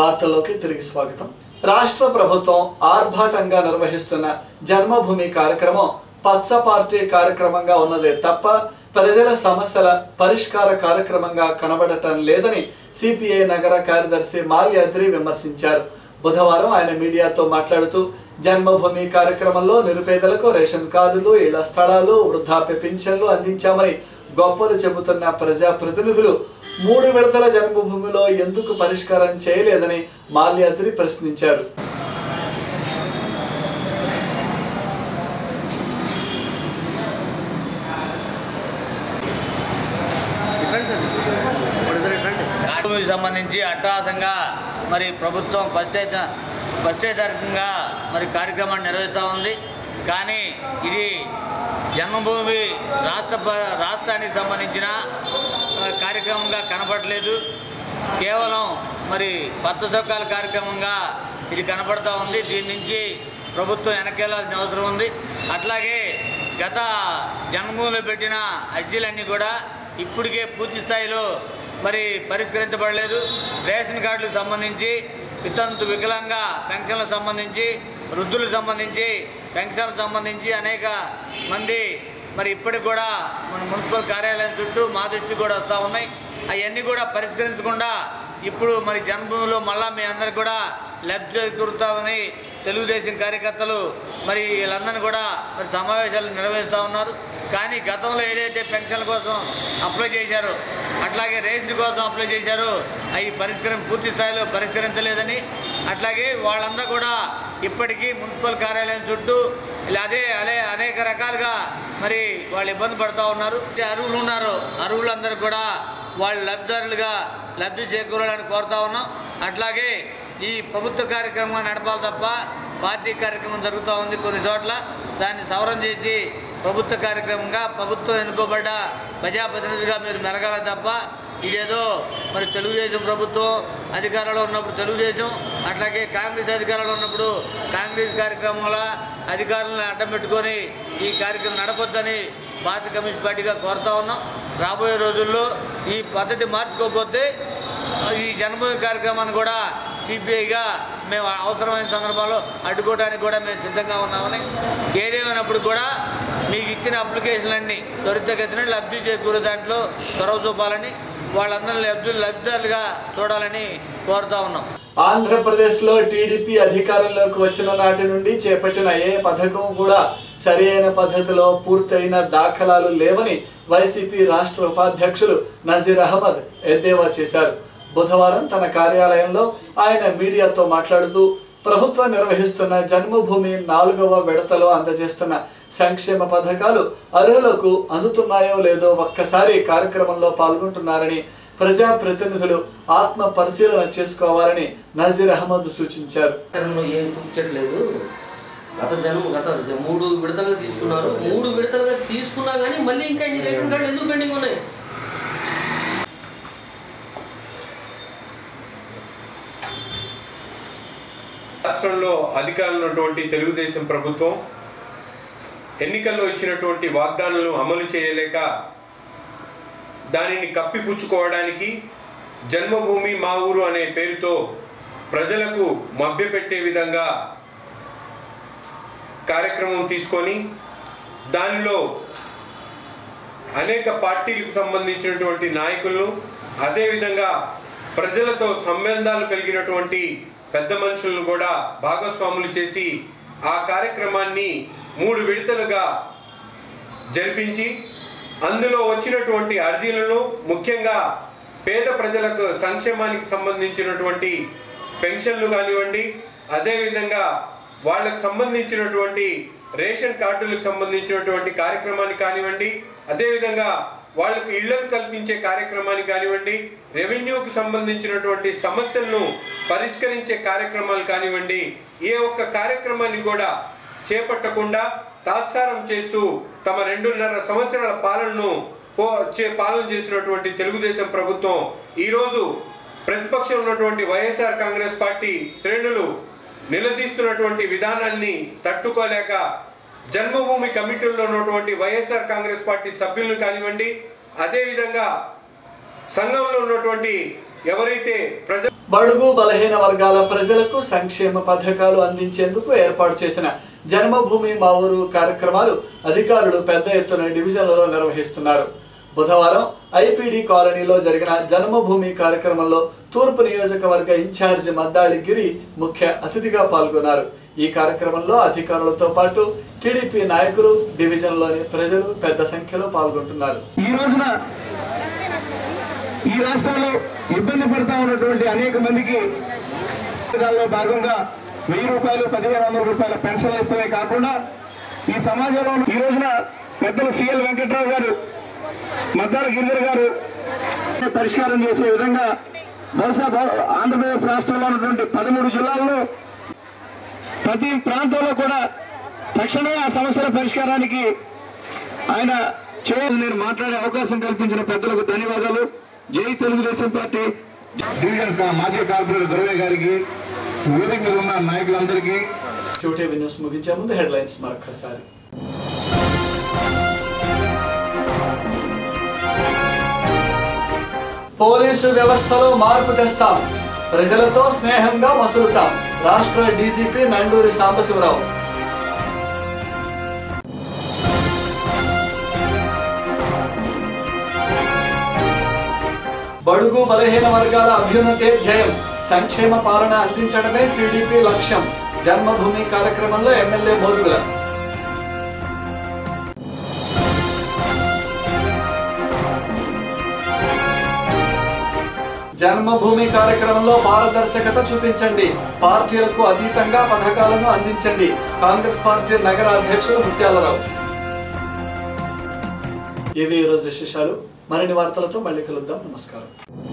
వార్తల్లోకి తిరిగి స్వాగతం రాష్ట్ర ప్రభుత్వం ఆర్భాటంగా నిర్వహిస్తున్న జన్మభూమి కార్యక్రమం పచ్చ పార్టీ కార్యక్రమంగా ఉన్నదే తప్ప ప్రజల సమస్యల పరిష్కార కార్యక్రమంగా కనబడటం లేదని సిపిఐ నగర కార్యదర్శి మాల్యాద్రి విమర్శించారు బుధవారం ఆయన మీడియాతో మాట్లాడుతూ జన్మభూమి కార్యక్రమంలో నిరుపేదలకు రేషన్ కార్డులు ఇళ్ల స్థలాలు వృద్ధాప్య పింఛన్లు అందించామని గొప్పలు చెబుతున్న ప్రజాప్రతినిధులు మూడు విడతల జన్మభూమిలో ఎందుకు పరిష్కారం చేయలేదని మాల్యాద్రి ప్రశ్నించారు భూమికి సంబంధించి అట్టహాసంగా మరి ప్రభుత్వం పశ్చాత్త పశ్చాత్తారకంగా మరి కార్యక్రమాన్ని నిర్వహిస్తూ ఉంది కానీ ఇది జన్మభూమి రాష్ట్ర ప- రాష్ట్రానికి సంబంధించిన ఆ, కార్యక్రమంగా కనపడలేదు కేవలం మరి పచ్చ చొక్కాల కార్యక్రమంగా ఇది కనపడతా ఉంది దీని నుంచి ప్రభుత్వం వెనకెళ్లాల్సిన అవసరం ఉంది అట్లాగే గత జన్మభూమిలో పెట్టిన అర్జీలన్నీ కూడా ఇప్పటికే పూర్తి స్థాయిలో మరి పరిష్కరించబడలేదు రేషన్ కార్డులకు సంబంధించి వితంతు వికలాంగ పెన్షన్లకు సంబంధించి వృద్ధులకు సంబంధించి పెన్షన్లకు సంబంధించి అనేక మంది మరి ఇప్పటికి కూడా మన మున్సిపల్ కార్యాలయం చుట్టూ మా దృష్టి కూడా వస్తూ ఉన్నాయి అవన్నీ కూడా పరిష్కరించకుండా ఇప్పుడు మరి జన్మభూమిలో మళ్ళా మీ అందరికి కూడా లబ్ధి చేకూరుతామని తెలుగుదేశం కార్యకర్తలు మరి వీళ్ళందరినీ కూడా మరి సమావేశాలు నిర్వహిస్తూ ఉన్నారు కానీ గతంలో ఏదైతే పెన్షన్ల కోసం అప్లై చేశారో అట్లాగే రేషన్ కోసం అప్లై చేశారో అవి పరిష్కరం పూర్తి స్థాయిలో పరిష్కరించలేదని అట్లాగే వాళ్ళందరూ కూడా ఇప్పటికీ మున్సిపల్ కార్యాలయం చుట్టూ ఇలా అదే అదే అనేక రకాలుగా మరి వాళ్ళు ఇబ్బంది పడుతూ ఉన్నారు ఈ అర్హులు ఉన్నారు అర్హులందరూ కూడా వాళ్ళు లబ్ధిదారులుగా లబ్ధి చేకూరాలని కోరుతా ఉన్నాం అట్లాగే ఈ ప్రభుత్వ కార్యక్రమం నడపాలి తప్ప పార్టీ కార్యక్రమం జరుగుతూ ఉంది కొన్ని చోట్ల దాన్ని సవరం చేసి ప్రభుత్వ కార్యక్రమంగా ప్రభుత్వం ఎన్నుకోబడ్డ ప్రజాప్రతినిధిగా మీరు మెలగాలి తప్ప ఇదేదో మరి తెలుగుదేశం ప్రభుత్వం అధికారంలో ఉన్నప్పుడు తెలుగుదేశం అట్లాగే కాంగ్రెస్ అధికారంలో ఉన్నప్పుడు కాంగ్రెస్ కార్యక్రమంలో అధికారులను అడ్డం పెట్టుకొని ఈ కార్యక్రమం నడపొద్దని భారత కమ్యూనిస్ట్ పార్టీగా కోరుతా ఉన్నాం రాబోయే రోజుల్లో ఈ పద్ధతి మార్చుకోకపోతే ఈ జన్మభూమి కార్యక్రమాన్ని కూడా సిపిఐగా మేము అవసరమైన సందర్భాల్లో అడ్డుకోవడానికి కూడా మేము సిద్ధంగా ఉన్నామని ఏదేమైనప్పుడు కూడా మీకు ఇచ్చిన అప్లికేషన్లన్నీ త్వరితగతిన లబ్ధి చేకూరే దాంట్లో చొరవ చూపాలని వాళ్ళందరూ లబ్ధి లబ్ధిదారులుగా చూడాలని కోరుతా ఉన్నాం ఆంధ్రప్రదేశ్లో టీడీపీ అధికారంలోకి వచ్చిన నాటి నుండి చేపట్టిన ఏ పథకం కూడా సరి అయిన పద్ధతిలో పూర్తయిన దాఖలాలు లేవని వైసీపీ రాష్ట్ర ఉపాధ్యక్షులు నజీర్ అహ్మద్ ఎద్దేవా చేశారు బుధవారం తన కార్యాలయంలో ఆయన మీడియాతో మాట్లాడుతూ ప్రభుత్వం నిర్వహిస్తున్న జన్మభూమి నాలుగవ విడతలో అందజేస్తున్న సంక్షేమ పథకాలు అర్హులకు అందుతున్నాయో లేదో ఒక్కసారి కార్యక్రమంలో పాల్గొంటున్నారని ప్రజా ప్రతినిధులు ఆత్మ పరిశీలన చేసుకోవాలని నజీర్ అహ్మద్ సూచించారు కార్యక్రమంలో ఏం చూపించట్లేదు గత జన్మ గత జ- మూడు విడతలుగా తీసుకున్నారు మూడు విడతలుగా తీసుకున్నా కానీ మళ్ళీ ఇంకా ఇన్ని రేషన్ కార్డులు ఎందుకు పెండింగ్ ఉన్నాయి రాష్ట్రంలో అధికారంలో ఉన్నటువంటి తెలుగుదేశం ప్రభుత్వం ఎన్నికల్లో ఇచ్చినటువంటి వాగ్దానాలను అమలు చేయలేక దానిని కప్పిపుచ్చుకోవడానికి జన్మభూమి మా ఊరు అనే పేరుతో ప్రజలకు మభ్యపెట్టే విధంగా కార్యక్రమం తీసుకొని దానిలో అనేక పార్టీలకు సంబంధించినటువంటి నాయకులను అదేవిధంగా ప్రజలతో సంబంధాలు కలిగినటువంటి పెద్ద మనుషులను కూడా భాగస్వాములు చేసి ఆ కార్యక్రమాన్ని మూడు విడతలుగా జరిపించి అందులో వచ్చినటువంటి అర్జీలను ముఖ్యంగా పేద ప్రజలకు సంక్షేమానికి సంబంధించినటువంటి పెన్షన్లు కానివ్వండి అదేవిధంగా వాళ్ళకు సంబంధించినటువంటి రేషన్ కార్డులకు సంబంధించినటువంటి కార్యక్రమానికి కానివ్వండి అదేవిధంగా వాళ్ళకు ఇళ్లను కల్పించే కార్యక్రమానికి కానివ్వండి రెవెన్యూకు సంబంధించినటువంటి సమస్యలను పరిష్కరించే కార్యక్రమాలు కానివ్వండి ఏ ఒక్క కార్యక్రమాన్ని కూడా చేపట్టకుండా తాత్సారం చేస్తూ తమ రెండున్నర సంవత్సరాల పాలనను పో చే పాలన చేసినటువంటి తెలుగుదేశం ప్రభుత్వం ఈరోజు ప్రతిపక్షంలో ఉన్నటువంటి వైఎస్ఆర్ కాంగ్రెస్ పార్టీ శ్రేణులు నిలదీస్తున్నటువంటి విధానాన్ని తట్టుకోలేక జన్మభూమి కమిటీలో ఉన్నటువంటి వైఎస్ఆర్ కాంగ్రెస్ పార్టీ సభ్యులను కానివ్వండి అదేవిధంగా సంఘంలో ఉన్నటువంటి ఎవరైతే ప్రజ బడుగు బలహీన వర్గాల ప్రజలకు సంక్షేమ పథకాలు అందించేందుకు ఏర్పాటు చేసిన జన్మభూమి మా ఊరు కార్యక్రమాలు అధికారులు పెద్ద ఎత్తున డివిజన్లలో నిర్వహిస్తున్నారు బుధవారం ఐపీడీ కాలనీలో జరిగిన జన్మభూమి కార్యక్రమంలో తూర్పు నియోజకవర్గ ఇన్ఛార్జి మద్దాళి గిరి ముఖ్య అతిథిగా పాల్గొన్నారు ఈ కార్యక్రమంలో అధికారులతో పాటు టీడీపీ నాయకులు డివిజన్లోని ప్రజలు పెద్ద సంఖ్యలో పాల్గొంటున్నారు ఈ రోజున ఈ రాష్ట్రంలో ఇబ్బంది పడతా ఉన్నటువంటి అనేక మందికి దానిలో భాగంగా వెయ్యి రూపాయలు పదిహేను వందల రూపాయల పెన్షన్ ఇస్తమే కాకుండా ఈ సమాజంలో ఈ రోజున పెద్దలు సిఎల్ వెంకట్రావు గారు మద్దాల గిరిధర్ గారు పరిష్కారం చేసే విధంగా బహుశా బహు- ఆంధ్రప్రదేశ్ రాష్ట్రంలో ఉన్నటువంటి పదమూడు జిల్లాల్లో ప్రతి ప్రాంతంలో కూడా తక్షణమే ఆ సమస్యల పరిష్కారానికి ఆయన చేయాలి నేను మాట్లాడే అవకాశం కల్పించిన పెద్దలకు ధన్యవాదాలు జై తెలుగుదేశం పార్టీ డివిజన్ కా- మాజీ కార్పొరేటర్ దొరవే గారికి వేదిక మీద ఉన్న నాయకులందరికీ క్యూటీవీ న్యూస్ ముగించే ముందు హెడ్లైన్స్ మరొకసారి పోలీసు వ్యవస్థలో మార్పు తెస్తాం ప్రజలతో స్నేహంగా మసులుతాం రాష్ట్ర డీజీపీ నండూరి సాంబశివరావు బడుగు బలహీన వర్గాల అభ్యున్నతే ధ్యేయం సంక్షేమ పాలన అందించడమే టీడీపీ లక్ష్యం జన్మభూమి కార్యక్రమంలో ఎమ్మెల్యే మోదుగుల జన్మభూమి కార్యక్రమంలో పారదర్శకత చూపించండి పార్టీలకు అతీతంగా పథకాలను అందించండి కాంగ్రెస్ పార్టీ నగర అధ్యక్షుడు ముత్యాలరావు ఇవి ఈరోజు విశేషాలు మరిన్ని వార్తలతో మళ్ళీ కలుద్దాం నమస్కారం